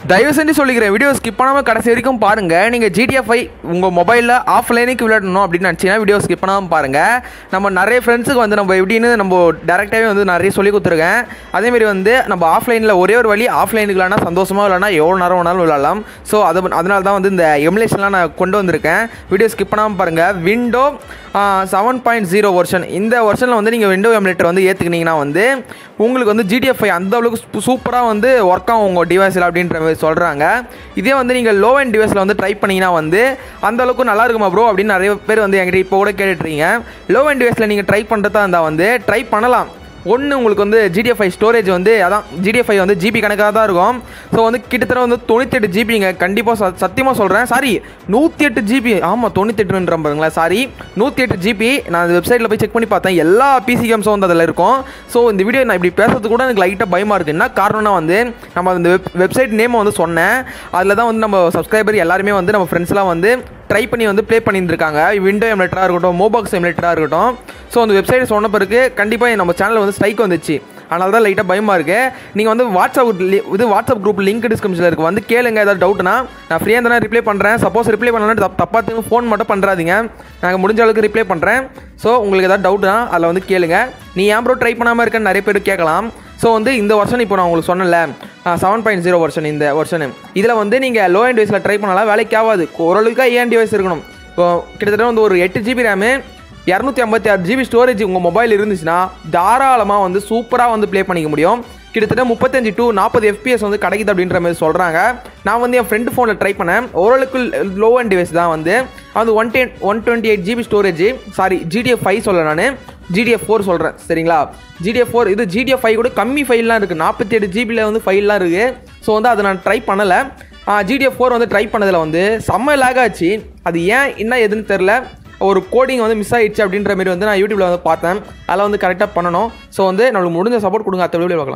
தயவு செஞ்சு சொல்லிக்கிறேன் வீடியோ ஸ்கிப் பண்ணாமல் கடைசி வரைக்கும் பாருங்கள் நீங்கள் ஜிடிஎஃப் ஃபைவ் உங்கள் மொபைலில் ஆஃப்லைனுக்கு விளையாடணும் அப்படின்னு நினச்சிங்கன்னா வீடியோ ஸ்கிப் பண்ணாமல் பாருங்கள் நம்ம நிறைய ஃப்ரெண்ட்ஸுக்கு வந்து நம்ம எப்படின்னு நம்ம டேரெக்டாகவே வந்து நிறைய சொல்லி கொடுத்துருக்கேன் அதேமாரி வந்து நம்ம ஆஃப்லைனில் ஒரே ஒரு வழி ஆஃப்லைனுக்கு விளாட்னா சந்தோஷமாக விளாட்னா எவ்வளோ நேரம் வேணாலும் விளாடலாம் ஸோ அது அதனால தான் வந்து இந்த எமுலேஷன்லாம் நான் கொண்டு வந்திருக்கேன் வீடியோ ஸ்கிப் பண்ணாமல் பாருங்கள் window seven point zero version இந்த வெர்ஷனில் வந்து நீங்கள் விண்டோ எமுலேட்டர் வந்து ஏற்றுக்கினீங்கன்னா வந்து உங்களுக்கு வந்து ஜிடிஎஃப் ஃபைவ் அந்த அளவுக்கு சூப்பராக வந்து ஒர்க் ஆகும் உங்கள் டிவைஸில் அப்படின்ற மாதிரி சொல்கிறாங்க இதே வந்து நீங்கள் லோ அண்ட் டிவைஸில் வந்து ட்ரை பண்ணிங்கன்னா வந்து அந்த அளவுக்கு நல்லா இருக்குமா ப்ரோ அப்படின்னு நிறைய பேர் வந்து என்கிட்ட இப்போ கூட கேட்டுட்ருக்கீங்க லோ அண்ட் டிவைஸில் நீங்கள் ட்ரை பண்ணுறதா இருந்தால் வந்து ட்ரை பண்ணலாம் ஒன்று உங்களுக்கு வந்து ஜிடிஎஃப் ஃபைவ் ஸ்டோரேஜ் வந்து அதான் ஜிடிஎஃப் ஃபைவ் வந்து ஜிபி கணக்காக தான் இருக்கும் ஸோ வந்து கிட்டத்தட்ட வந்து தொண்ணூத்தெட்டு ஜிபிங்க கண்டிப்பாக ச சத்தியமாக சொல்கிறேன் சாரி நூற்றி எட்டு ஜிபி ஆமாம் தொண்ணூத்தெட்டுன்ற பாருங்களேன் சாரி நூற்றி எட்டு ஜிபி நான் அந்த வெப்சைட்டில் போய் செக் பண்ணி பார்த்தேன் எல்லா பிசி கேம்ஸும் வந்து அதில் இருக்கும் ஸோ இந்த வீடியோ நான் இப்படி பேசுறது கூட எனக்கு லைட்டாக பயமாக இருக்குது என்ன காரணம்னா வந்து நம்ம அந்த வெப் வெப்சைட் நேமை வந்து சொன்னேன் அதில் தான் வந்து நம்ம சப்ஸ்கிரைபர் எல்லாருமே வந்து நம்ம ஃப்ரெண்ட்ஸ்லாம் வந்து ட்ரை பண்ணி வந்து ப்ளே பண்ணியிருந்திருக்காங்க விண்டோ எமுலேட்டராக இருக்கட்டும் மோபாக்ஸ் எமுலேட்டராக இருக்கட்டும் ஸோ அந்த வெப்சைட் சொன்ன பிறகு கண்டிப்பாக நம்ம சேனல் வந்து ஸ்ட்ரைக் வந்துச்சு அதனால தான் லைட்டாக பயமாக இருக்குது நீங்கள் வந்து வாட்ஸ்அப் லி- இது வாட்ஸ்அப் குரூப் லிங்க் டிஸ்கிரிப்ஷனில் இருக்குது வந்து கேளுங்க ஏதாவது டவுட்னா நான் ஃப்ரீயாக இருந்தால் ரிப்ளை பண்ணுறேன் சப்போஸ் ரிப்ளை பண்ணலன்னா தப் தப்பாக திரும்ப ஃபோன் மட்டும் பண்ணுறாதீங்க நாங்கள் முடிஞ்ச அளவுக்கு ரிப்ளை பண்ணுறேன் ஸோ உங்களுக்கு ஏதாவது டவுட்னா அதில் வந்து கேளுங்க நீ ஏன் ப்ரோ ட்ரை பண்ணாமல் இருக்கேன்னு நிறைய பேர் கேட்கலாம் ஸோ வந்து இந்த வருஷன் இப்போ நான் உங்களுக்கு சொன்னல செவன் பாயிண்ட் ஜீரோ வருஷன் இந்த வருஷனு இதில் வந்து நீங்கள் லோ அண்ட் டிவைஸில் ட்ரை பண்ணலாம் வேலைக்கு ஆகாது ஓரளவுக்கு ஏன் டிவைஸ் இருக்கணும் இப்போ கிட்டத்தட்ட வந்து ஒரு எட்டு ஜிபி ரேமு இரநூத்தி ஐம்பத்தி ஆறு ஜிபி ஸ்டோரேஜ் உங்கள் மொபைல் இருந்துச்சுன்னா தாராளமாக வந்து சூப்பராக வந்து ப்ளே பண்ணிக்க முடியும் கிட்டத்தட்ட முப்பத்தஞ்சு டு நாற்பது எஃபிஎஸ் வந்து கிடைக்குது அப்படின்ற மாதிரி சொல்கிறாங்க நான் வந்து என் ஃப்ரெண்டு ஃபோனில் ட்ரை பண்ணேன் ஓரளவுக்கு லோ அண்ட் டிவைஸ் தான் வந்து அது one ten one twenty eight GB storage sorry GTF five சொல்ல நான் ஜிடிஎஃப் ஃபோர் சொல்கிறேன் சரிங்களா ஜிடிஎஃப் ஃபோர் இது ஜிடிஎஃப் ஃபைவ் கூட கம்மி ஃபைல்லாம் இருக்குது நாற்பத்தி எட்டு ஜிபியில் வந்து ஃபைல்லாம் இருக்குது ஸோ வந்து அதை நான் ட்ரை பண்ணலை ஜிடிஎஃப் ஃபோர் வந்து ட்ரை பண்ணதில் வந்து செம்ம லேக் ஆச்சு அது ஏன் என்ன எதுன்னு தெரில ஒரு கோடிங் வந்து மிஸ் ஆயிடுச்சு அப்படின்ற மாதிரி வந்து நான் யூடியூப்ல வந்து பார்த்தேன் அதில் வந்து கரெக்டாக பண்ணணும் ஸோ வந்து நம்மளுக்கு முடிஞ்ச சப்போர்ட் கொடுங்க அத்த வீடியோ பார்க்கலாம்